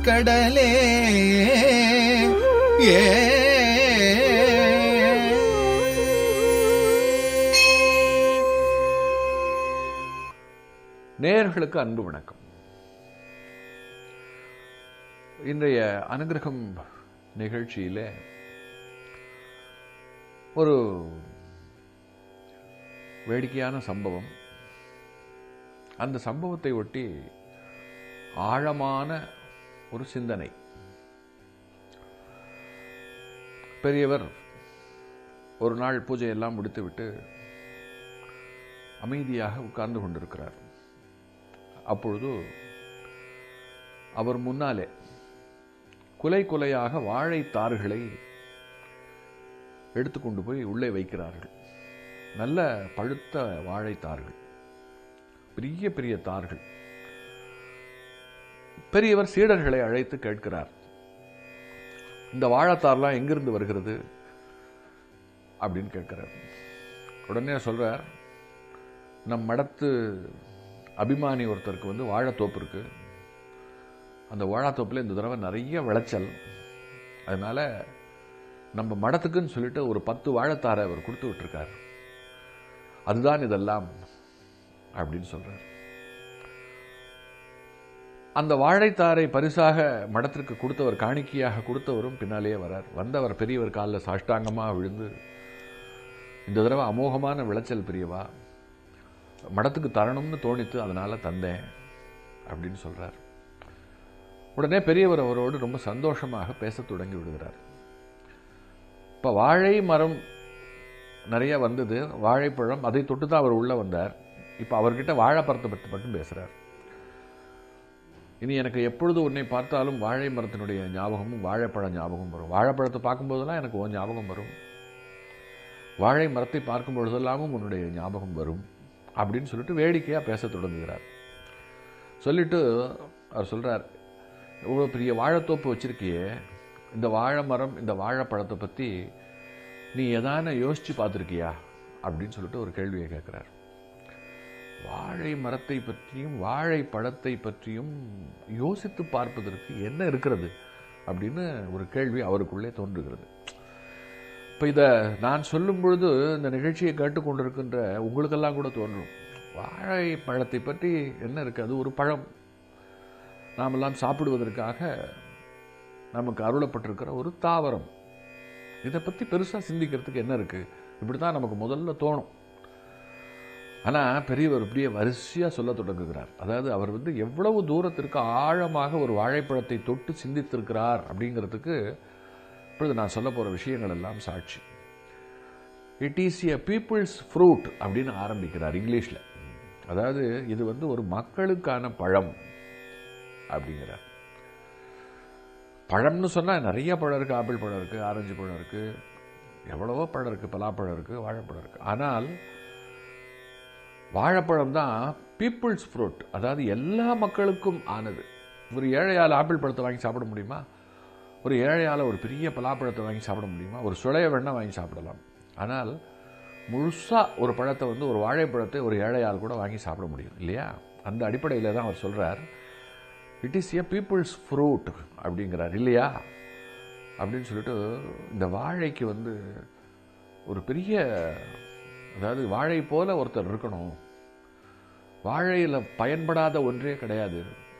கடலே ஏ நேயர்களுக்கு அன்பு வணக்கம் இன்றைய அனுகிரகம் நிகழ்ச்சியிலே ஒரு வேடிக்கையான சம்பவம் அந்த சம்பவத்தை ஒட்டி ஆழமான ஒரு சிந்தனை பெரியவர் ஒரு நாள் பூஜையெல்லாம் முடித்துவிட்டு அமைதியாக உட்கார்ந்து கொண்டிருக்கிறார் அப்பொழுது அவர் முன்னாலே குலை குலையாக வாழைத்தார்களை எடுத்துக்கொண்டு போய் உள்ளே வைக்கிறார்கள் நல்ல பழுத்த வாழைத்தார்கள் பெரிய பெரிய தார்கள் பெரியவர் சீடர்களை அழைத்து கேட்கிறார் இந்த வாழைத்தார்லாம் எங்கிருந்து வருகிறது அப்படின்னு கேட்கிறார் உடனே சொல்றார் நம் மடத்து அபிமானி ஒருத்தருக்கு வந்து வாழைத்தோப்பு இருக்கு அந்த வாழைத்தோப்பில் இந்த தடவை நிறைய விளைச்சல் அதனால நம்ம மடத்துக்குன்னு சொல்லிட்டு ஒரு பத்து வாழைத்தாரை அவர் கொடுத்து விட்டுருக்கார் அதுதான் இதெல்லாம் அப்படின்னு சொல்றார் அந்த வாழைத்தாரை பரிசாக மடத்திற்கு கொடுத்தவர் காணிக்கையாக கொடுத்தவரும் பின்னாலேயே வரார் வந்தவர் பெரியவர் காலில் சாஷ்டாங்கமாக விழுந்து இந்த தடவை அமோகமான விளைச்சல் பெரியவா மடத்துக்கு தரணும்னு தோணித்து அதனால தந்தேன் அப்படின்னு சொல்றார் உடனே பெரியவர் அவரோடு ரொம்ப சந்தோஷமாக பேசத் தொடங்கி விடுகிறார் இப்போ வாழை மரம் நிறைய வந்தது வாழைப்பழம் அதை தொட்டு தான் அவர் உள்ள வந்தார் இப்போ அவர்கிட்ட வாழைப்பழத்தை பற்றி மட்டும் பேசுறார் இனி எனக்கு எப்பொழுது உன்னை பார்த்தாலும் வாழை மரத்தினுடைய ஞாபகமும் வாழைப்பழ ஞாபகம் வரும் வாழைப்பழத்தை பார்க்கும்போதெல்லாம் எனக்கு உன் ஞாபகம் வரும் வாழை மரத்தை பார்க்கும் பொழுதெல்லாமும் உன்னுடைய ஞாபகம் வரும் அப்படின்னு சொல்லிட்டு வேடிக்கையாக பேச தொடங்குகிறார் சொல்லிட்டு அவர் சொல்றார் இவ்வளோ பெரிய வாழைத்தோப்பு வச்சிருக்கியே இந்த வாழை மரம் இந்த வாழைப்பழத்தை பற்றி நீ எதான யோசிச்சு பார்த்துருக்கியா அப்படின்னு சொல்லிட்டு ஒரு கேள்வியை கேட்குறார் வாழை மரத்தை பற்றியும் வாழை பழத்தை பற்றியும் யோசித்து பார்ப்பதற்கு என்ன இருக்கிறது அப்படின்னு ஒரு கேள்வி அவருக்குள்ளே தோன்றுகிறது இப்போ இதை நான் சொல்லும் பொழுது இந்த நிகழ்ச்சியை கேட்டுக்கொண்டிருக்கின்ற உங்களுக்கெல்லாம் கூட தோன்றும் வாழை பழத்தை பற்றி என்ன இருக்குது அது ஒரு பழம் நாமெல்லாம் சாப்பிடுவதற்காக நமக்கு அருளப்பட்டிருக்கிற ஒரு தாவரம் இதை பற்றி பெருசாக சிந்திக்கிறதுக்கு என்ன இருக்குது இப்படி தான் நமக்கு முதல்ல தோணும் ஆனால் பெரியவர் இப்படியே வரிசையாக சொல்ல தொடங்குகிறார் அதாவது அவர் வந்து எவ்வளவு தூரத்திற்கு ஆழமாக ஒரு வாழைப்பழத்தை தொட்டு சிந்தித்திருக்கிறார் அப்படிங்கிறதுக்கு இப்பொழுது நான் சொல்ல போகிற விஷயங்கள் எல்லாம் சாட்சி it is a people's fruit அப்படின்னு ஆரம்பிக்கிறார் இங்கிலீஷில் அதாவது இது வந்து ஒரு மக்களுக்கான பழம் அப்படிங்கிறார் பழம்னு சொன்னால் நிறைய பழம் இருக்குது ஆப்பிள் பழம் இருக்குது ஆரஞ்சு பழம் இருக்குது எவ்வளவோ பழம் இருக்குது பலாப்பழம் இருக்குது வாழைப்பழம் இருக்குது ஆனால் வாழைப்பழம் தான் பீப்புள்ஸ் ஃப்ரூட் அதாவது எல்லா மக்களுக்கும் ஆனது ஒரு ஏழையால் ஆப்பிள் பழத்தை வாங்கி சாப்பிட முடியுமா ஒரு ஏழையால் ஒரு பெரிய பலாப்பழத்தை வாங்கி சாப்பிட முடியுமா ஒரு சுளைய வேணால் வாங்கி சாப்பிடலாம் ஆனால் முழுசாக ஒரு பழத்தை வந்து ஒரு வாழைப்பழத்தை ஒரு ஏழையால் கூட வாங்கி சாப்பிட முடியும் இல்லையா அந்த அடிப்படையில் தான் அவர் சொல்கிறார் it is a people's fruit அப்படிங்கிறார் இல்லையா அப்படின்னு சொல்லிட்டு இந்த வாழைக்கு வந்து ஒரு பெரிய அதாவது வாழை போல ஒருத்தர் இருக்கணும் வாழையில் பயன்படாத ஒன்றே கிடையாது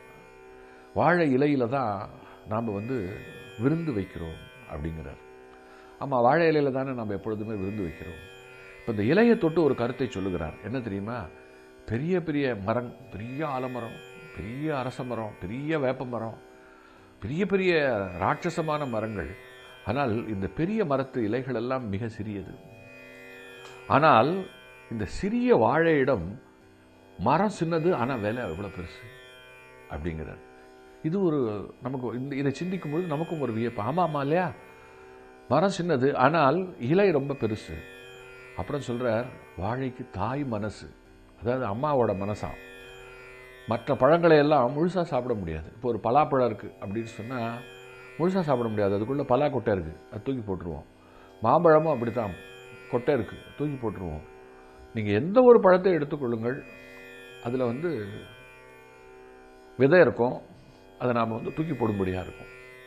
வாழை இலையில தான் நாம் வந்து விருந்து வைக்கிறோம் அப்படிங்கிறார் ஆமாம் வாழை இலையில தானே நம்ம எப்பொழுதுமே விருந்து வைக்கிறோம் இப்போ இந்த இலையை தொட்டு ஒரு கருத்தை சொல்லுகிறார் என்ன தெரியுமா பெரிய பெரிய மரம் பெரிய ஆலமரம் பெரிய அரச மரம் பெரிய வேப்ப மரம் பெரிய பெரிய ராட்சசமான மரங்கள் ஆனால் இந்த பெரிய மரத்து இலைகள் எல்லாம் மிக சிறியது ஆனால் இந்த சிறிய வாழையிடம் மரம் சின்னது ஆனால் விலை எவ்வளோ பெருசு அப்படிங்கிறார் இது ஒரு நமக்கு இந்த இதை சிந்திக்கும் பொழுது நமக்கும் ஒரு வியப்பு ஆமாம் ஆமாம் இல்லையா மரம் சின்னது ஆனால் இலை ரொம்ப பெருசு அப்புறம் சொல்கிறார் வாழைக்கு தாய் மனசு அதாவது அம்மாவோட மனசாம் மற்ற பழங்களை எல்லாம் முழுசாக சாப்பிட முடியாது இப்போ ஒரு பலாப்பழம் இருக்குது அப்படின்னு சொன்னால் முழுசாக சாப்பிட முடியாது அதுக்குள்ளே பலா கொட்டை இருக்குது அது தூக்கி போட்டுருவோம் மாம்பழமும் அப்படி தான் கொட்டை இருக்குது தூக்கி போட்டுருவோம் நீங்கள் எந்த ஒரு பழத்தை எடுத்துக்கொள்ளுங்கள் அதில் வந்து விதை இருக்கும் அதை நாம் வந்து தூக்கி போடும்படியாக இருக்கும்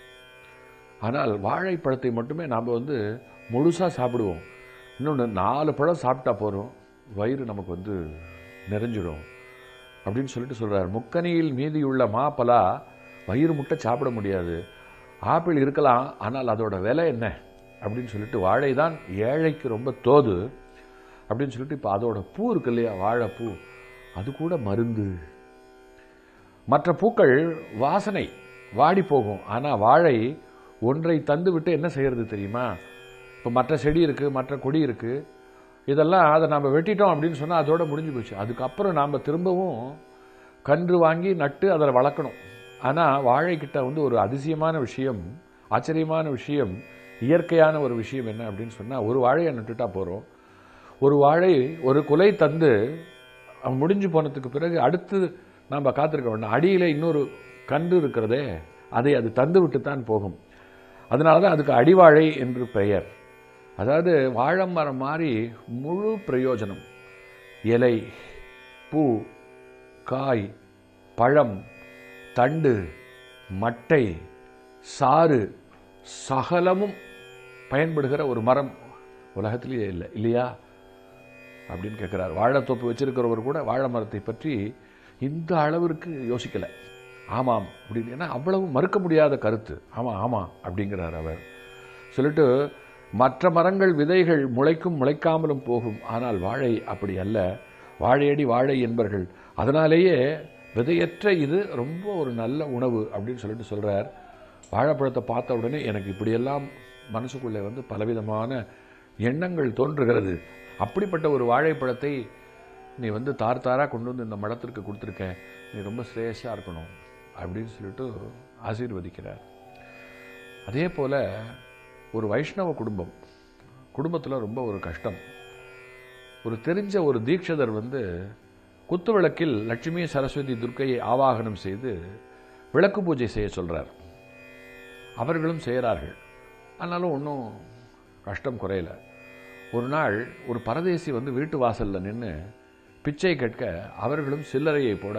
ஆனால் வாழைப்பழத்தை மட்டுமே நாம் வந்து முழுசாக சாப்பிடுவோம் இன்னொன்று நாலு பழம் சாப்பிட்டா போகிறோம் வயிறு நமக்கு வந்து நிறைஞ்சிடும் அப்படின்னு சொல்லிட்டு சொல்கிறார் முக்கனியில் மீதியுள்ள மாப்பலா வயிறு முட்டை சாப்பிட முடியாது ஆப்பிள் இருக்கலாம் ஆனால் அதோட விலை என்ன அப்படின்னு சொல்லிட்டு வாழை தான் ஏழைக்கு ரொம்ப தோது அப்படின்னு சொல்லிட்டு இப்போ அதோட பூ இருக்கு இல்லையா வாழைப்பூ அது கூட மருந்து மற்ற பூக்கள் வாசனை வாடி போகும் ஆனால் வாழை ஒன்றை தந்து விட்டு என்ன செய்யறது தெரியுமா இப்போ மற்ற செடி இருக்குது மற்ற கொடி இருக்குது இதெல்லாம் அதை நம்ம வெட்டிட்டோம் அப்படின்னு சொன்னால் அதோட முடிஞ்சு போச்சு அதுக்கப்புறம் நாம் திரும்பவும் கன்று வாங்கி நட்டு அதை வளர்க்கணும் ஆனால் வாழைக்கிட்ட வந்து ஒரு அதிசயமான விஷயம் ஆச்சரியமான விஷயம் இயற்கையான ஒரு விஷயம் என்ன அப்படின்னு சொன்னால் ஒரு வாழையை நட்டுட்டா போகிறோம் ஒரு வாழை ஒரு குலை தந்து அவன் முடிஞ்சு போனதுக்கு பிறகு அடுத்து நாம் காத்திருக்க வேண்டாம் அடியில் இன்னொரு கன்று இருக்கிறதே அதை அது தந்து விட்டு தான் போகும் அதனால தான் அதுக்கு அடிவாழை என்று பெயர் அதாவது வாழை மரம் மாதிரி முழு பிரயோஜனம் இலை பூ காய் பழம் தண்டு மட்டை சாறு சகலமும் பயன்படுகிற ஒரு மரம் உலகத்திலேயே இல்லை இல்லையா அப்படின்னு கேட்குறார் வாழைத்தோப்பு வச்சிருக்கிறவர் கூட வாழை மரத்தை பற்றி இந்த அளவிற்கு யோசிக்கலை ஆமாம் அப்படின்னு ஏன்னா அவ்வளவு மறுக்க முடியாத கருத்து ஆமாம் ஆமாம் அப்படிங்கிறார் அவர் சொல்லிட்டு மற்ற மரங்கள் விதைகள் முளைக்கும் முளைக்காமலும் போகும் ஆனால் வாழை அப்படி அல்ல வாழையடி வாழை என்பர்கள் அதனாலேயே விதையற்ற இது ரொம்ப ஒரு நல்ல உணவு அப்படின்னு சொல்லிட்டு சொல்கிறார் வாழைப்பழத்தை பார்த்த உடனே எனக்கு இப்படியெல்லாம் மனசுக்குள்ளே வந்து பலவிதமான எண்ணங்கள் தோன்றுகிறது அப்படிப்பட்ட ஒரு வாழைப்பழத்தை நீ வந்து தார் தாராக கொண்டு வந்து இந்த மடத்திற்கு கொடுத்துருக்க நீ ரொம்ப ஸ்ரேயஸாக இருக்கணும் அப்படின்னு சொல்லிட்டு ஆசீர்வதிக்கிறார் அதே போல் ஒரு வைஷ்ணவ குடும்பம் குடும்பத்தில் ரொம்ப ஒரு கஷ்டம் ஒரு தெரிஞ்ச ஒரு தீட்சிதர் வந்து குத்துவிளக்கில் லட்சுமி சரஸ்வதி துர்க்கையை ஆவாகனம் செய்து விளக்கு பூஜை செய்ய சொல்கிறார் அவர்களும் செய்கிறார்கள் ஆனாலும் ஒன்றும் கஷ்டம் குறையல ஒரு நாள் ஒரு பரதேசி வந்து வீட்டு வாசலில் நின்று பிச்சை கேட்க அவர்களும் சில்லறையை போட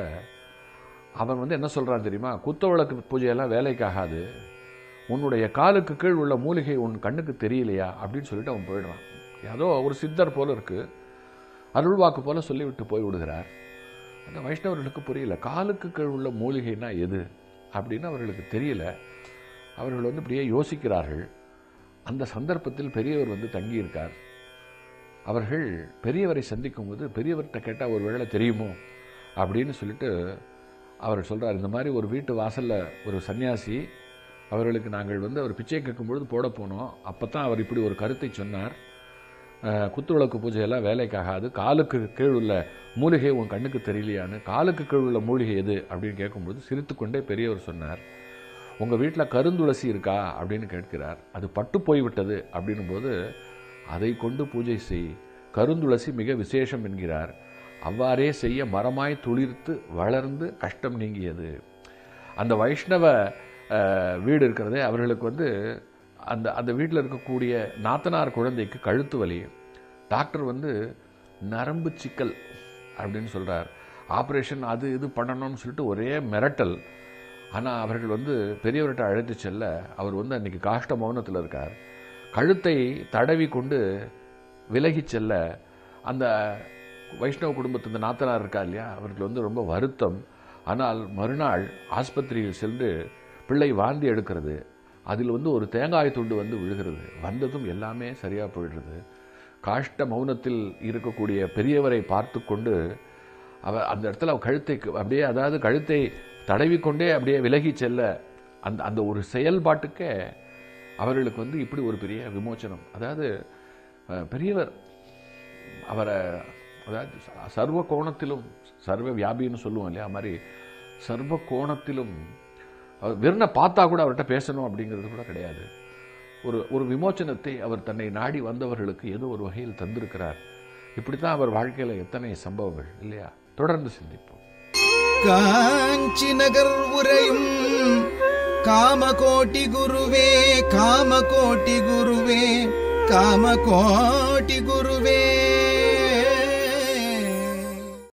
அவன் வந்து என்ன சொல்கிறான் தெரியுமா குத்த விளக்கு பூஜையெல்லாம் வேலைக்காகாது உன்னுடைய காலுக்கு கீழ் உள்ள மூலிகை உன் கண்ணுக்கு தெரியலையா அப்படின்னு சொல்லிட்டு அவன் போயிடுறான் ஏதோ ஒரு சித்தர் போல இருக்கு அருள்வாக்கு போல சொல்லிவிட்டு போய் விடுகிறார் அந்த வைஷ்ணவர்களுக்கு புரியல காலுக்கு கீழ் உள்ள மூலிகைனா எது அப்படின்னு அவர்களுக்கு தெரியல அவர்கள் வந்து இப்படியே யோசிக்கிறார்கள் அந்த சந்தர்ப்பத்தில் பெரியவர் வந்து தங்கியிருக்கார் அவர்கள் பெரியவரை சந்திக்கும் போது பெரியவர்கிட்ட கேட்டால் ஒரு வேளை தெரியுமோ அப்படின்னு சொல்லிட்டு அவர் சொல்கிறார் இந்த மாதிரி ஒரு வீட்டு வாசலில் ஒரு சன்னியாசி அவர்களுக்கு நாங்கள் வந்து அவர் பிச்சை கேட்கும்பொழுது போட போனோம் அப்போ தான் அவர் இப்படி ஒரு கருத்தை சொன்னார் அஹ், குத்துவிளக்கு பூஜையெல்லாம் வேலைக்காகாது காலுக்கு கீழ் உள்ள மூலிகை உன் கண்ணுக்கு தெரியலையான்னு காலுக்கு கீழ் உள்ள மூலிகை எது அப்படின்னு கேட்கும்போது சிரித்துக்கொண்டே பெரியவர் சொன்னார் உங்கள் வீட்டில் கருந்துளசி இருக்கா அப்படின்னு கேட்கிறார் அது பட்டு போய்விட்டது அப்படின்னும் போது அதை கொண்டு பூஜை செய் கருந்துளசி மிக விசேஷம் என்கிறார் அவ்வாறே செய்ய மரமாய் துளிர்த்து வளர்ந்து கஷ்டம் நீங்கியது அந்த வைஷ்ணவ அஹ், வீடு இருக்கிறதே அவர்களுக்கு வந்து அந்த அந்த வீட்டில் இருக்கக்கூடிய நாத்தனார் குழந்தைக்கு கழுத்து வலி டாக்டர் வந்து நரம்பு சிக்கல் அப்படின்னு சொல்கிறார் ஆப்ரேஷன் அது இது பண்ணணும்னு சொல்லிட்டு ஒரே மிரட்டல் ஆனால் அவர்கள் வந்து பெரியவர்கிட்ட அழைத்து செல்ல அவர் வந்து அன்னைக்கு காஷ்ட மௌனத்தில் இருக்கார் கழுத்தை தடவி கொண்டு விலகிச் செல்ல அந்த வைஷ்ணவ குடும்பத்து இந்த நாத்தனார் இருக்கா இல்லையா அவர்கள் வந்து ரொம்ப வருத்தம் ஆனால் மறுநாள் ஆஸ்பத்திரியில் சென்று பிள்ளை வாந்தி எடுக்கிறது அதில் வந்து ஒரு தேங்காய் துண்டு வந்து விழுகிறது வந்ததும் எல்லாமே சரியாக போயிடுறது காஷ்ட மௌனத்தில் இருக்கக்கூடிய பெரியவரை பார்த்து கொண்டு அவ அந்த இடத்துல அவ கழுத்தை அப்படியே அதாவது கழுத்தை தடவிக்கொண்டே அப்படியே விலகி செல்ல அந்த அந்த ஒரு செயல்பாட்டுக்கே அவர்களுக்கு வந்து இப்படி ஒரு பெரிய விமோச்சனம் அதாவது அஹ், பெரியவர் அவரை அதாவது ச- சர்வ கோணத்திலும் சர்வ வியாபின்னு சொல்லுவோம் இல்லையா அது மாதிரி சர்வ கோணத்திலும் அவர் வெறுனை பார்த்தா கூட அவர்கிட்ட பேசணும் அப்படிங்கிறது கூட கிடையாது ஒரு ஒரு விமோச்சனத்தை அவர் தன்னை நாடி வந்தவர்களுக்கு ஏதோ ஒரு வகையில் தந்திருக்கிறார் இப்படித்தான் அவர் வாழ்க்கையில் எத்தனை சம்பவங்கள் இல்லையா தொடர்ந்து சிந்திப்போம் காஞ்சி நகர் உரையும் காமகோட்டி குருவே காமகோட்டி குருவே காமகோட்டி குருவே